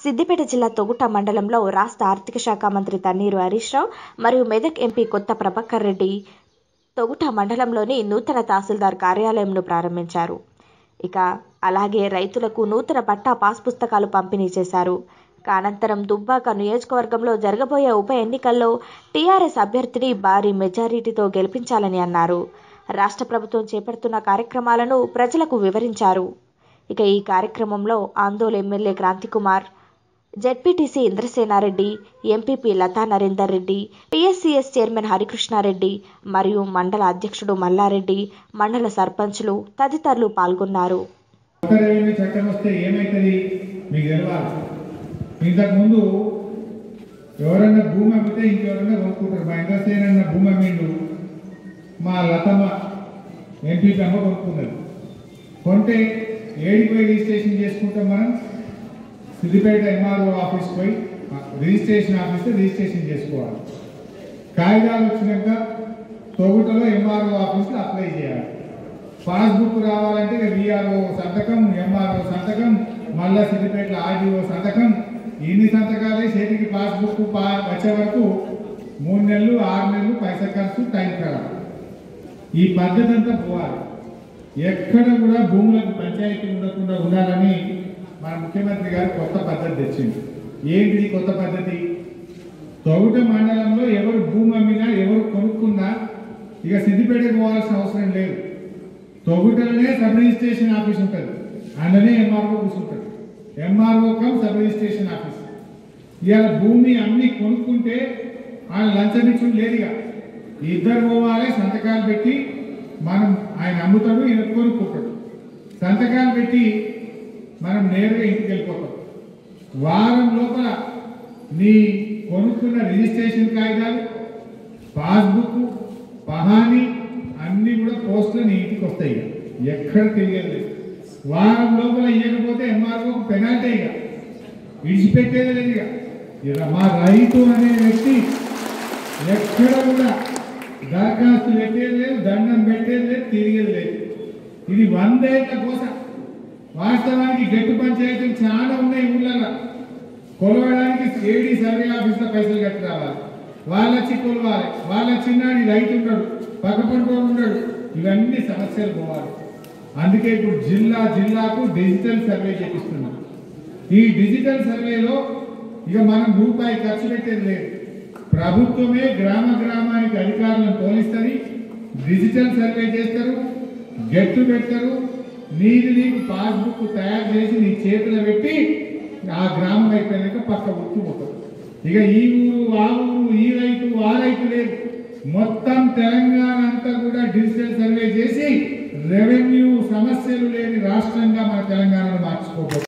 సిద్దిపేట జిల్లా తొగుట మండలంలో రాష్ట్ర ఆర్థిక శాఖ మంత్రి తన్నీరు హరీష్ రావు మరియు మెదక్ ఎంపీ కొత్త ప్రభాకర్ రెడ్డి తొగుట మండలంలోని నూతన తహసీల్దార్ కార్యాలయంను ప్రారంభించారు ఇక అలాగే రైతులకు నూతన పట్టా పాస్ పుస్తకాలు పంపిణీ చేశారు అనంతరం దుబ్బాక నియోజకవర్గంలో జరగబోయే ఉప ఎన్నికల్లో టీఆర్ఎస్ అభ్యర్థిని భారీ మెజారిటీతో గెలిపించాలని అన్నారు రాష్ట్ర ప్రభుత్వం చేపడుతున్న కార్యక్రమాలను ప్రజలకు వివరించారు ఇక ఈ కార్యక్రమంలో ఆందోళన MLA Kranthikumar ZPTC Indrasenareddy MPP Latha Narender Reddy TSCS chairman Harikrishnareddy మరియు మండల అధ్యక్షుడు మల్లారెడ్డి మండల సర్పంచులు తదితరులు పాల్గొన్నారు కొత్త రెవెన్యూ చట్టం వస్తే ఏమవుతుంది మీకు తెలవాలి ఇంతకుముందు ఎవరన్నా భూమి అమ్మితే ఇంకెవరన్నా కొనుక్కుంటారు మా ఇంద్రసేన అన్న భూమి అమ్మిండు మా లతమ్మ ఎంపీ అమ్మ కొనుక్కున్నది కొంటే ఏడికి పోయి రిజిస్ట్రేషన్ చేసుకుంటాం మనం సిద్దిపేట ఎంఆర్ఓ ఆఫీస్ పోయి రిజిస్ట్రేషన్ ఆఫీస్ రిజిస్ట్రేషన్ చేసుకోవాలి కాగితాలు వచ్చినాక తొగుటలో ఎంఆర్ఓ ఆఫీస్లో అప్లై చేయాలి పాస్బుక్ రావాలంటే విఆర్ఓ సంతకం ఎంఆర్ఓ సంతకం మళ్ళా సిద్దిపేట ఆర్డీఓ సంతకం ఇన్ని సంతకాలే చేతికి పాస్బుక్ పా వచ్చే వరకు మూడు నెలలు ఆరు నెలలు పైసా ఖర్చు టైం కదా ఈ పద్ధతి అంతా పోవాలి ఎక్కడ కూడా భూములకు పంచాయతీ ఉండకుండా ఉండాలని మన ముఖ్యమంత్రి గారు కొత్త పద్ధతి తెచ్చింది ఏంటి ఈ కొత్త పద్ధతి తొగుట మండలంలో ఎవరు భూమి అమ్మినా ఎవరు కొనుక్కున్నా ఇక సిద్దిపేటకు పోవాల్సిన అవసరం లేదు తొగుటలోనే సబ్ రిజిస్ట్రేషన్ ఆఫీస్ ఉంటుంది అందులోనే ఎంఆర్ఓ కూర్చుంటుంది MRO cum sub registration office ఇవాళ భూమి అమ్మి కొనుక్కుంటే ఆయన లంచం ఇచ్చుడు లేదు ఇక ఇద్దరు పోవాలి సంతకాలు పెట్టి మనం ఆయన అమ్ముతాడు ఈయన కొనుక్కుంటాడు సంతకాలు పెట్టి మనం నేరుగా ఇంటికి వెళ్ళిపోతాం వారం లోపల నీ కొనుక్కున్న రిజిస్ట్రేషన్ కాగితాలు పాస్బుక్ పహాని అన్ని కూడా పోస్టులు నీ ఇంటికి వస్తాయి ఇక. ఎక్కడ తెలియదు వారం లోపల ఇవ్వకపోతే ఎంఆర్ఓ పెనాల్టీ ఇక విడిచిపెట్టేది లేదు ఇక ఇక మా రైతు అనే వ్యక్తి ఎక్కడ కూడా దరఖాస్తు పెట్టేది లేదు దండం పెట్టేది లేదు తిరిగేది లేదు ఇది వందేళ్ల కోసం వాస్తవానికి గట్టు పంచాయతీలు చాలా ఉన్నాయి ఊళ్ళలో కొలవడానికి ఏడీ సర్వే ఆఫీస్లో పైసలు కట్టి రావాలి వాళ్ళ వచ్చి కొలవాలి వాళ్ళ చిన్నాడి రైతు ఉంటాడు పక్క పంటోడు ఉంటాడు ఇవన్నీ సమస్యలు పోవాలి అందుకే ఇప్పుడు జిల్లా జిల్లాకు డిజిటల్ సర్వే చేపిస్తున్నాం ఈ డిజిటల్ సర్వేలో ఇక మనం రూపాయి ఖర్చు పెట్టేది లేదు ప్రభుత్వమే గ్రామ గ్రామానికి అధికారులను తోలిస్తుంది డిజిటల్ సర్వే చేస్తారు గెట్టు పెడతారు నీది నీకు పాస్బుక్ తయారు చేసి నీ చేతిలో పెట్టి ఆ గ్రామం అయిపోయినాక పక్క ఉట్టుకుపోతారు ఇక ఈ ఊరు ఆ ఊరు ఈ రైతు ఆ రైతు లేదు మొత్తం తెలంగాణ అంతా కూడా డిజిటల్ సర్వే చేసి రెవెన్యూ సమస్యలు లేని రాష్ట్రంగా మన తెలంగాణను మార్చుకోబోతుంది